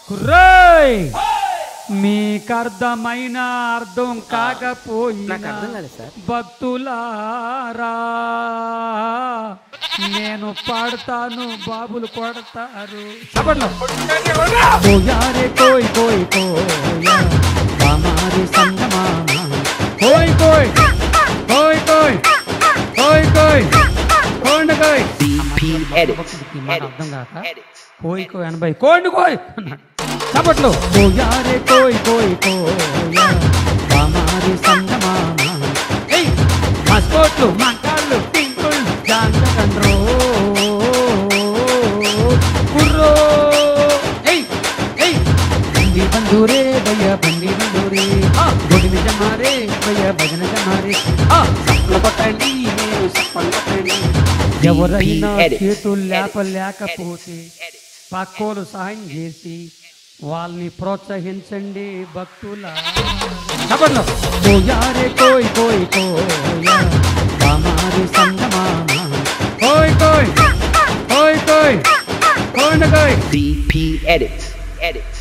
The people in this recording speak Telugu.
కుర్రోయ్ మీకు అర్థమైన అర్థం కాకపోయినా నాకు అర్థం కాలేదు సార్ భక్తులారా నేను పాడతాను బాబులు కొడతారు చెప్పండి కోయారే కోయ్ కోయ్ కోయ హమారి సంగమామ కోయ్ కోయ్ కోయ్ కోయ్ కోయ్ కోయ్ కోండి కోయ్ BP edits. ఈ మాట అర్థం Edits. కాక Edits. కోయ్ కోయ్ ఎనభై కోండి కోయ్ అన్నాడు చప్పట్లు కోయారే కోయ్ కోయ్ కోయ హమారి సంగమామ ఏయ్ మస్కోట్లు మంకాళ్ళు టింకుళ్ళు జాంగకండ్రో కుర్రో ఏయ్ ఏయ్ బండి బంధూరే భయ్య బండి బంధూరే గుడి నిజ మారే భయ్య భజన జమారే సప్పలు కొట్టండి మీరు సప్పలు కొట్టండి ఎవరైనా edits. చేతులు లేప Edits. లేకపోతే Edits. పక్కోలు సహాయం చేసి వాళ్ళని ప్రోత్సహించండి భక్తుల చెప్పండి కోయారే కోయ్ కోయ్ కోయ హమారి సంగమామ కోయ్ కోయ్ కోయ్ కోయ్ కోండి కోయ్ BP edits. Edits.